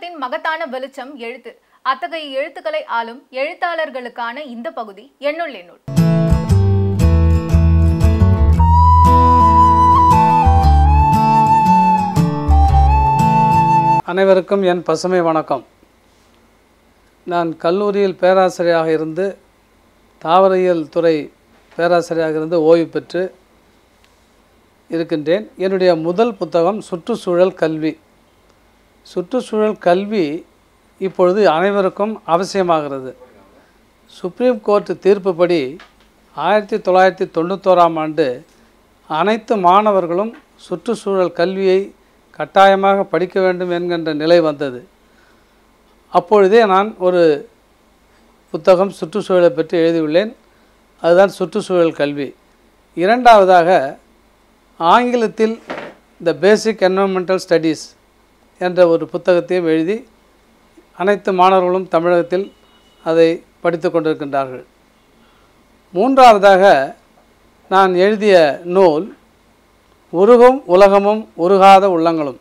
சமுதாயத்தின் மகத்தான வெளிச்சம் எழுத்து அத்தகைய எழுத்துக்களை ஆளும் எழுத்தாளர்களுக்கான இந்த பகுதி எண்ணுள் எண்ணுள் அனைவருக்கும் என் பசுமை வணக்கம் நான் கல்லூரியில் பேராசிரியராக இருந்து தாவரியல் துறை பேராசிரியராக இருந்து ஓய்வு பெற்று இருக்கின்றேன் என்னுடைய முதல் புத்தகம் சுற்றுச்சூழல் கல்வி சுற்றுச்சூழல் கல்வி இப்பொழுது அனைவருக்கும் அவசியமாகிறது சுப்ரீம் கோர்ட் தீர்ப்புப்படி ஆயிரத்தி தொள்ளாயிரத்தி தொண்ணூத்தோராம் ஆண்டு அனைத்து மாணவர்களும் சுற்றுச்சூழல் கல்வியை கட்டாயமாக படிக்க வேண்டும் என்கின்ற நிலை வந்தது அப்பொழுதே நான் ஒரு புத்தகம் சுற்றுச்சூழலை பற்றி எழுதியுள்ளேன் அதுதான் சுற்றுச்சூழல் கல்வி இரண்டாவதாக ஆங்கிலத்தில் த பேசிக் என்வரன்மெண்டல் ஸ்டடீஸ் என்ற ஒரு புத்தகத்தையும் எழுதி அனைத்து மாணவர்களும் தமிழகத்தில் அதை படித்து கொண்டிருக்கின்றார்கள் மூன்றாவதாக நான் எழுதிய நூல் உருகும் உலகமும் உருகாத உள்ளங்களும்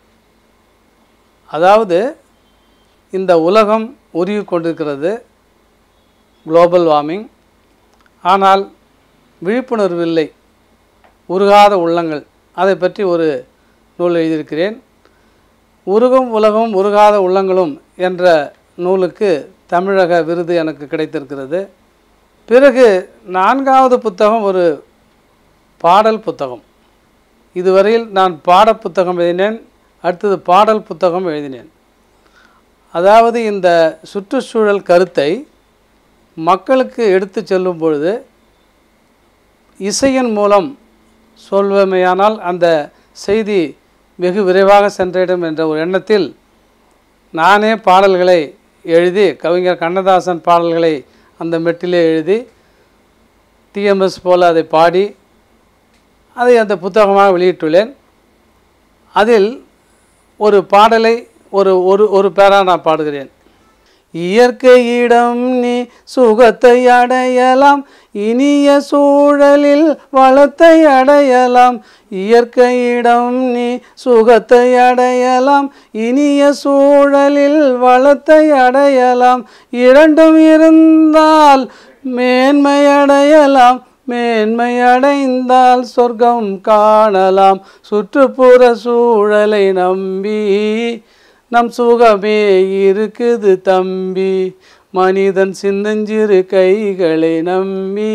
அதாவது இந்த உலகம் உருகி கொண்டிருக்கிறது குளோபல் வார்மிங் ஆனால் விழிப்புணர்வு இல்லை உருகாத உள்ளங்கள் அதை பற்றி ஒரு நூல் எழுதியிருக்கிறேன் உருகும் உலகமும் உருகாத உள்ளங்களும் என்ற நூலுக்கு தமிழக விருது எனக்கு கிடைத்திருக்கிறது பிறகு நான்காவது புத்தகம் ஒரு பாடல் புத்தகம் இதுவரையில் நான் பாட புத்தகம் எழுதினேன் அடுத்தது பாடல் புத்தகம் எழுதினேன் அதாவது இந்த சுற்றுச்சூழல் கருத்தை மக்களுக்கு எடுத்து செல்லும் பொழுது இசையின் மூலம் சொல்வமையானால் அந்த செய்தி வெகு விரைவாக சென்றிடும் என்ற ஒரு எண்ணத்தில் நானே பாடல்களை எழுதி கவிஞர் கண்ணதாசன் பாடல்களை அந்த மெட்டிலே எழுதி டிஎம்எஸ் போல் அதை பாடி அதை அந்த புத்தகமாக வெளியிட்டுள்ளேன் அதில் ஒரு பாடலை ஒரு ஒரு ஒரு பேரா நான் பாடுகிறேன் இயற்கையிடம் நீ சுகத்தை அடையலாம் இனிய சூழலில் வளத்தை அடையலாம் இயற்கையிடம் நீ சுகத்தை அடையலாம் இனிய சூழலில் வளத்தை அடையலாம் இரண்டும் இருந்தால் மேன்மை அடையலாம் மேன்மை அடைந்தால் சொர்க்கம் காணலாம் சுற்றுப்புற சூழலை நம்பி நம் சுகமே இருக்குது தம்பி மனிதன் சின்னஞ்சிறு கைகளை நம்பி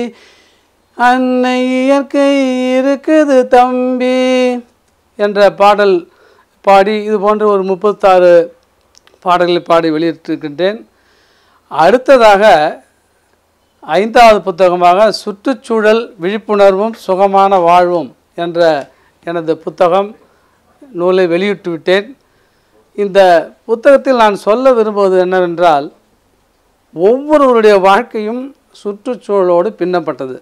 அன்னை இயற்கை இருக்குது தம்பி என்ற பாடல் பாடி இது போன்ற ஒரு முப்பத்தாறு பாடல்களை பாடி வெளியிட்டிருக்கின்றேன் அடுத்ததாக ஐந்தாவது புத்தகமாக சுற்றுச்சூழல் விழிப்புணர்வும் சுகமான வாழ்வும் என்ற எனது புத்தகம் நூலை வெளியிட்டு விட்டேன் இந்த புத்தகத்தில் நான் சொல்ல விரும்புவது என்னவென்றால் ஒவ்வொருவருடைய வாழ்க்கையும் சுற்றுச்சூழலோடு பின்னப்பட்டது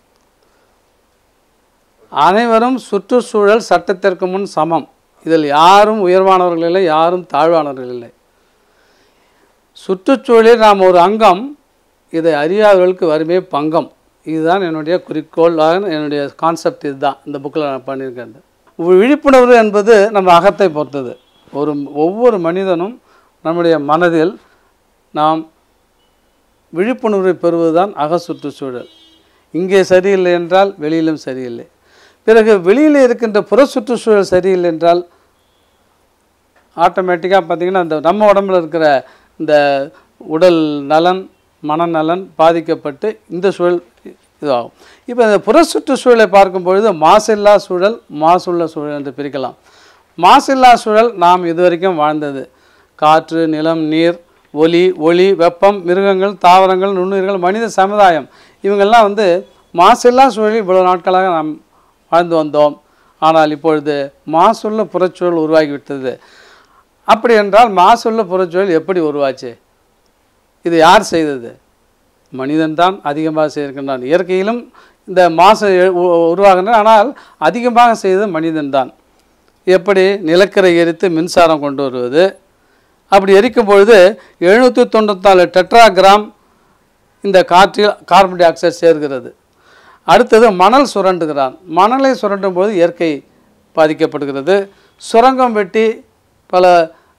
அனைவரும் சுற்றுச்சூழல் சட்டத்திற்கு முன் சமம் இதில் யாரும் உயர்வானவர்கள் இல்லை யாரும் தாழ்வானவர்கள் இல்லை சுற்றுச்சூழலில் நாம் ஒரு அங்கம் இதை அறியாதவர்களுக்கு வருமே பங்கம் இதுதான் என்னுடைய குறிக்கோள் என்னுடைய கான்செப்ட் இதுதான் இந்த புக்கில் நான் பண்ணியிருக்கேன் விழிப்புணர்வு என்பது நம்ம அகத்தை பொறுத்தது ஒரு ஒவ்வொரு மனிதனும் நம்முடைய மனதில் நாம் விழிப்புணர்வை பெறுவதுதான் அக சுற்றுச்சூழல் இங்கே சரியில்லை என்றால் வெளியிலும் சரியில்லை பிறகு வெளியில் இருக்கின்ற புற சுற்றுச்சூழல் சரியில்லை என்றால் ஆட்டோமேட்டிக்காக பார்த்திங்கன்னா இந்த நம்ம உடம்புல இருக்கிற இந்த உடல் நலன் மனநலன் பாதிக்கப்பட்டு இந்த சூழல் இதுவாகும் இப்போ இந்த புற சுற்றுச்சூழலை பார்க்கும் பொழுது மாசில்லா சூழல் மாசுள்ள சூழல் என்று பிரிக்கலாம் மாசில்லா சூழல் நாம் இதுவரைக்கும் வாழ்ந்தது காற்று நிலம் நீர் ஒலி ஒளி வெப்பம் மிருகங்கள் தாவரங்கள் நுண்ணுயிர்கள் மனித சமுதாயம் இவங்கெல்லாம் வந்து மாசில்லா சூழலில் இவ்வளவு நாட்களாக நாம் வாழ்ந்து வந்தோம் ஆனால் இப்பொழுது மாசுள்ள புறச்சூழல் உருவாகிவிட்டது அப்படி என்றால் மாசுள்ள புறச்சூழல் எப்படி உருவாச்சு இது யார் செய்தது மனிதன்தான் அதிகமாக செய்திருக்கின்றான் இயற்கையிலும் இந்த மாசு உருவாகின்றன ஆனால் அதிகமாக செய்தது மனிதன்தான் எப்படி நிலக்கரை எரித்து மின்சாரம் கொண்டு வருவது அப்படி எரிக்கும் பொழுது எழுநூற்றி தொண்ணூத்தாலு டெட்ராகிராம் இந்த காற்றில் கார்பன் டை ஆக்சைடு சேர்கிறது அடுத்தது மணல் சுரண்டுகிறான் மணலை சுரண்டும் போது இயற்கை பாதிக்கப்படுகிறது சுரங்கம் வெட்டி பல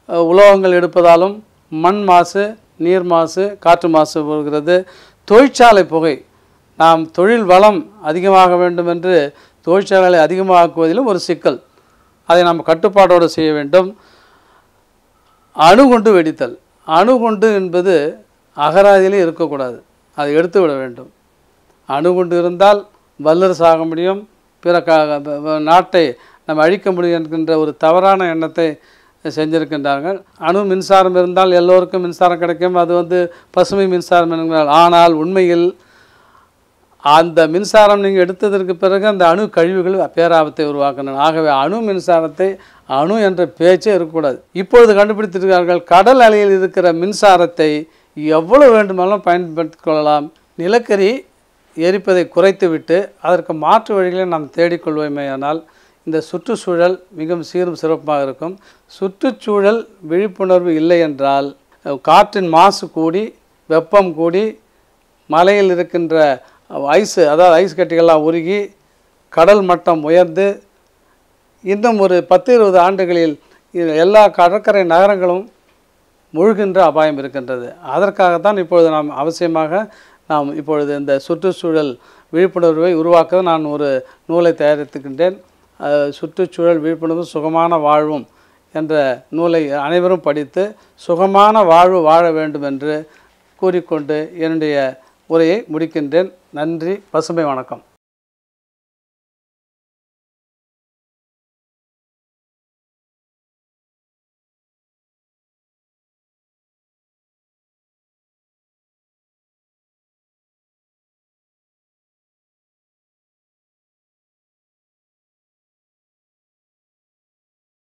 அஹ், உலோகங்கள் எடுப்பதாலும் மண் மாசு நீர் மாசு காற்று மாசு வருகிறது தொழிற்சாலை புகை நாம் தொழில் வளம் அதிகமாக வேண்டும் என்று தொழிற்சாலைகளை அதிகமாக்குவதிலும் ஒரு சிக்கல் அதை நாம் கட்டுப்பாடோடு செய்ய வேண்டும் அணுகுண்டு வெடித்தல் அணுகுண்டு என்பது அகராதியிலே இருக்கக்கூடாது அதை எடுத்து விட வேண்டும் அணுகுண்டு இருந்தால் வல்லரசு ஆக முடியும் பிற க ப- ப- நாட்டை நம்ம அழிக்க முடியும் என்கின்ற ஒரு தவறான எண்ணத்தை செஞ்சிருக்கின்றார்கள் அணு மின்சாரம் இருந்தால் எல்லோருக்கும் மின்சாரம் கிடைக்கும் அது வந்து பசுமை மின்சாரம் என்கிறார் ஆனால் உண்மையில் அந்த மின்சாரம் நீங்கள் எடுத்ததற்கு பிறகு அந்த அணு கழிவுகள் பேராபத்தை உருவாக்கின்றன ஆகவே அணு மின்சாரத்தை அணு என்ற பேச்சே இருக்கக்கூடாது இப்பொழுது கண்டுபிடித்திருக்கிறார்கள் கடல் அலையில் இருக்கிற மின்சாரத்தை எவ்வளவு வேண்டுமானாலும் பயன்படுத்திக் கொள்ளலாம் நிலக்கரி எரிப்பதை குறைத்துவிட்டு அதற்கு மாற்று வழிகளை நாம் தேடிக்கொள்வோமேயானால் இந்த சுற்றுச்சூழல் மிகவும் சீரும் சிறப்பாக இருக்கும் சுற்றுச்சூழல் விழிப்புணர்வு இல்லை என்றால் அஹ், காற்றின் மாசு கூடி வெப்பம் கூடி மலையில் இருக்கின்ற ஐஸ் அதாவது ஐஸ் கட்டிகள்லாம் உருகி கடல் மட்டம் உயர்ந்து இன்னும் ஒரு பத்து இருபது ஆண்டுகளில் இது எல்லா கடற்கரை நகரங்களும் முழுகின்ற அபாயம் இருக்கின்றது அதற்காகத்தான் இப்பொழுது நாம் அவசியமாக நாம் இப்பொழுது இந்த சுற்றுச்சூழல் விழிப்புணர்வை உருவாக்க நான் ஒரு நூலை தயாரித்துக்கின்றேன் அஹ், சுற்றுச்சூழல் விழிப்புணர்வு சுகமான வாழ்வும் என்ற நூலை அனைவரும் படித்து சுகமான வாழ்வு வாழ வேண்டும் என்று கூறிக்கொண்டு என்னுடைய உரையை முடிக்கின்றேன் நன்றி பசுமை வணக்கம்